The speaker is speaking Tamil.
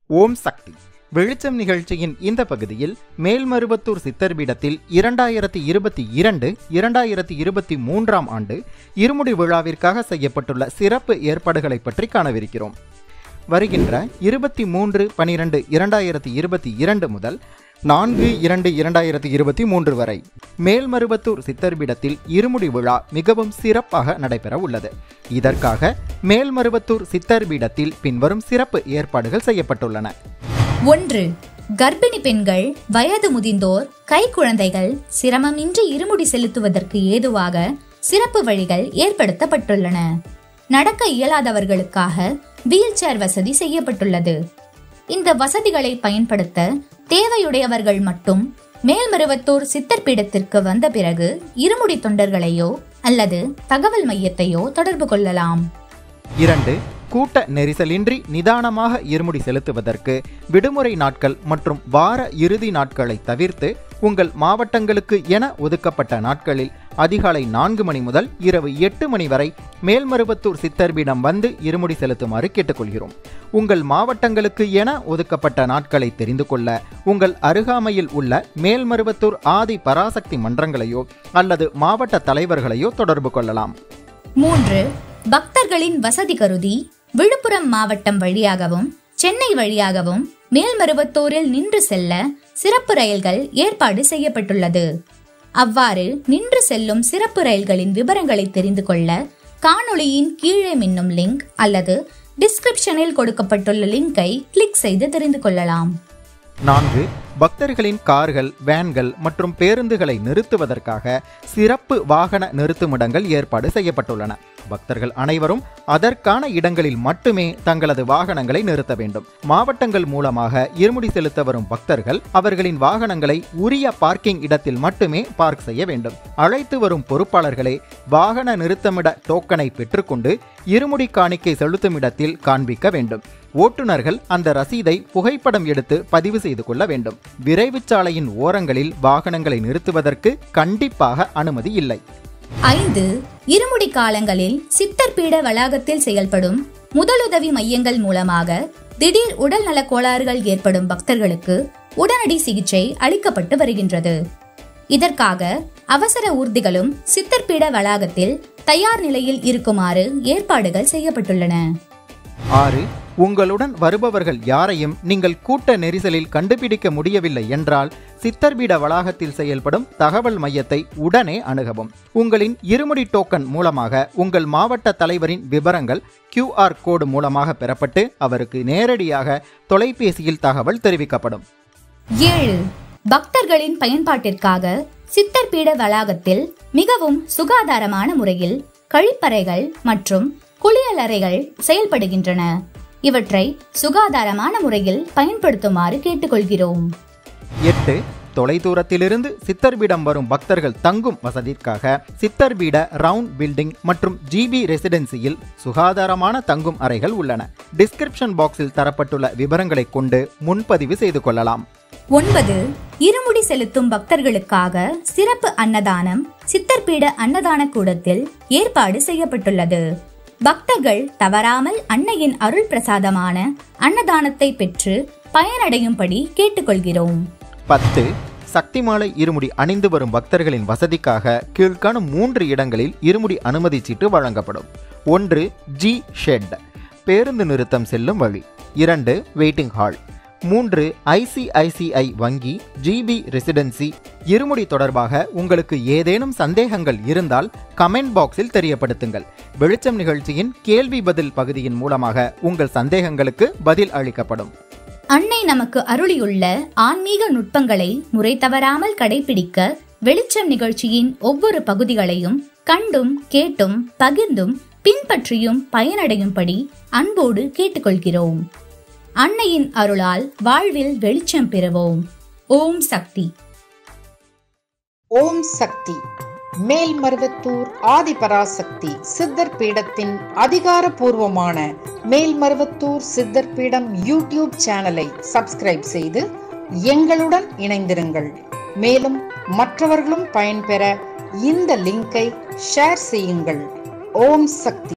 ஓம் சக்தி வெளிச்சம் நிகழ்ச்சியின் இந்த பகுதியில் மேல்மருவத்தூர் சித்தர் பீடத்தில் இரண்டாயிரத்தி இருபத்தி இரண்டு இரண்டாயிரத்தி இருபத்தி மூன்றாம் ஆண்டு இருமுடி விழாவிற்காக செய்யப்பட்டுள்ள சிறப்பு ஏற்பாடுகளை பற்றி காணவிருக்கிறோம் வருகின்ற இருபத்தி மூன்று பனிரெண்டு இரண்டாயிரத்தி இருபத்தி இரண்டு முதல் நான்கு இரண்டு இரண்டாயிரத்தி இருபத்தி மூன்று வரை மேல்மருவத்தூர் சித்தர்பீடத்தில் இருமுடி விழா மிகவும் சிறப்பாக நடைபெற உள்ளது இதற்காக மேல்மருவத்தூர் சித்தர்பீடத்தில் பின்வரும் சிறப்பு ஏற்பாடுகள் செய்யப்பட்டுள்ளன ஒன்று கர்ப்பிணி பெண்கள் வயது முதிர்ந்தோர் கைக்குழந்தைகள் சிரமமின்றி இருமுடி செலுத்துவதற்கு ஏதுவாக சிறப்பு வழிகள் ஏற்படுத்தப்பட்டுள்ளன நடக்க இயலாதவர்களுக்காக வீல் சேர் வசதி செய்யப்பட்டுள்ளது இந்த வசதிகளை பயன்படுத்த தேவையுடையவர்கள் மட்டும் மேல்மருவத்தூர் சித்தர் பீடத்திற்கு வந்த பிறகு இருமுடி தொண்டர்களையோ அல்லது தகவல் மையத்தையோ தொடர்பு கொள்ளலாம் இரண்டு கூட்ட நெரிசலின்றி நிதானமாக இருமுடி செலுத்துவதற்கு விடுமுறை நாட்கள் மற்றும் வார இறுதி நாட்களை தவிர்த்து உங்கள் மாவட்டங்களுக்கு என ஒதுக்கப்பட்ட நாட்களில் அதிகாலை நான்கு மணி முதல் இரவு எட்டு மணி வரை மேல்மருவத்தூர் சித்தர்பீடம் வந்து இருமுடி செலுத்துமாறு கேட்டுக்கொள்கிறோம் உங்கள் மாவட்டங்களுக்கு என ஒதுக்கப்பட்ட நாட்களை தெரிந்து கொள்ள உங்கள் அருகாமையில் உள்ள மேல்மருவத்தூர் ஆதி பராசக்தி மன்றங்களையோ அல்லது மாவட்ட தலைவர்களையோ தொடர்பு கொள்ளலாம் மூன்று பக்தர்களின் வசதி கருதி விழுப்புரம் மாவட்டம் வழியாகவும் சென்னை வழியாகவும் மேல்மருவத்தூரில் நின்று செல்ல சிறப்பு ரயில்கள் ஏற்பாடு செய்யப்பட்டுள்ளது அவ்வாறு நின்று செல்லும் சிறப்பு ரயில்களின் விவரங்களை தெரிந்து கொள்ள காணொளியின் கீழே மின்னும் லிங்க் அல்லது டிஸ்கிரிப்ஷனில் கொடுக்கப்பட்டுள்ள லிங்கை கிளிக் செய்து தெரிந்து கொள்ளலாம் நான்கு பக்தர்களின் கார்கள் வேன்கள் மற்றும் பேருந்துகளை நிறுத்துவதற்காக சிறப்பு வாகன நிறுத்துமிடங்கள் ஏற்பாடு செய்யப்பட்டுள்ளன பக்தர்கள் அனைவரும் அதற்கான இடங்களில் மட்டுமே தங்களது வாகனங்களை நிறுத்த வேண்டும் மாவட்டங்கள் மூலமாக இருமுடி செலுத்த வரும் பக்தர்கள் அவர்களின் வாகனங்களை உரிய பார்க்கிங் இடத்தில் மட்டுமே பார்க் செய்ய வேண்டும் அழைத்து வரும் பொறுப்பாளர்களே வாகன நிறுத்தமிட டோக்கனை பெற்றுக்கொண்டு இருமுடி காணிக்கை செலுத்தும் இடத்தில் காண்பிக்க வேண்டும் ஓட்டுநர்கள் அந்த ரசீதை புகைப்படம் எடுத்து பதிவு செய்து கொள்ள வேண்டும் விரைவு சாலையின் ஓரங்களில் வாகனங்களை நிறுத்துவதற்கு கண்டிப்பாக அனுமதி இல்லை ஐந்து இருமுடி காலங்களில் சித்தர் பீட வளாகத்தில் செயல்படும் முதலுதவி மையங்கள் மூலமாக திடீர் உடல் நலக் கோளாறுகள் ஏற்படும் பக்தர்களுக்கு உடனடி சிகிச்சை அளிக்கப்பட்டு வருகின்றது இதற்காக அவசர ஊர்திகளும் சித்தர் பீட வளாகத்தில் தயார் நிலையில் இருக்குமாறு ஏற்பாடுகள் செய்யப்பட்டுள்ளன ஆறு உங்களுடன் வருபவர்கள் யாரையும் நீங்கள் கூட்ட நெரிசலில் கண்டுபிடிக்க முடியவில்லை என்றால் சித்தர்பீட வளாகத்தில் செயல்படும் தகவல் மையத்தை உடனே அணுகவும் உங்களின் இருமுடி டோக்கன் மூலமாக உங்கள் மாவட்ட தலைவரின் விவரங்கள் QR கோடு மூலமாக பெறப்பட்டு அவருக்கு நேரடியாக தொலைபேசியில் தகவல் தெரிவிக்கப்படும் ஏழு பக்தர்களின் பயன்பாட்டிற்காக சித்தர் பீட வளாகத்தில் மிகவும் சுகாதாரமான முறையில் கழிப்பறைகள் மற்றும் குளியலறைகள் செயல்படுகின்றன இவற்றை சுகாதாரமான முறையில் பயன்படுத்துமாறு கேட்டுக்கொள்கிறோம் எட்டு தொலைதூரத்திலிருந்து சித்தர்பீடம் வரும் பக்தர்கள் தங்கும் வசதிக்காக சித்தர்பீட ரவுண்ட் பில்டிங் மற்றும் ஜிபி ரெசிடென்சியில் சுகாதாரமான தங்கும் அறைகள் உள்ளன டிஸ்கிரிப்ஷன் பாக்ஸில் தரப்பட்டுள்ள விவரங்களை கொண்டு முன்பதிவு செய்து கொள்ளலாம் ஒன்பது இருமுடி செலுத்தும் பக்தர்களுக்காக சிறப்பு அன்னதானம் சித்தர்பீட அன்னதான கூடத்தில் ஏற்பாடு செய்யப்பட்டுள்ளது பக்தர்கள் தவறாமல் அன்னையின் அருள் பிரசாதமான அன்னதானத்தை பெற்று பயனடையும்படி கேட்டுக்கொள்கிறோம் பத்து சக்தி மாலை இருமுடி அணிந்து வரும் பக்தர்களின் வசதிக்காக கீழ்காணும் மூன்று இடங்களில் இருமுடி அனுமதி சீட்டு வழங்கப்படும் ஒன்று ஜி ஷெட் பேருந்து நிறுத்தம் செல்லும் வழி இரண்டு வெயிட்டிங் ஹால் மூன்று ஐசிஐசிஐ வங்கி ஜிபி ரெசிடென்சி இருமுடி தொடர்பாக உங்களுக்கு ஏதேனும் சந்தேகங்கள் இருந்தால் கமெண்ட் பாக்ஸில் தெரியப்படுத்துங்கள் வெளிச்சம் நிகழ்ச்சியின் கேள்வி பதில் பகுதியின் மூலமாக உங்கள் சந்தேகங்களுக்கு பதில் அளிக்கப்படும் அன்னை நமக்கு அருளியுள்ள ஆன்மீக நுட்பங்களை முறை தவறாமல் கடைபிடிக்க வெளிச்சம் நிகழ்ச்சியின் ஒவ்வொரு பகுதிகளையும் கண்டும் கேட்டும் பகிர்ந்தும் பின்பற்றியும் பயனடையும்படி அன்போடு கேட்டுக்கொள்கிறோம் அன்னையின் அருளால் வாழ்வில் வெளிச்சம் பெறுவோம் ஓம் சக்தி ஓம் சக்தி மேல்மருவத்தூர் ஆதிபராசக்தி சித்தர் பீடத்தின் அதிகாரப்பூர்வமான மேல்மருவத்தூர் சித்தர் பீடம் யூடியூப் சேனலை சப்ஸ்கிரைப் செய்து எங்களுடன் இணைந்திருங்கள் மேலும் மற்றவர்களும் பயன்பெற இந்த லிங்கை ஷேர் செய்யுங்கள் ஓம் சக்தி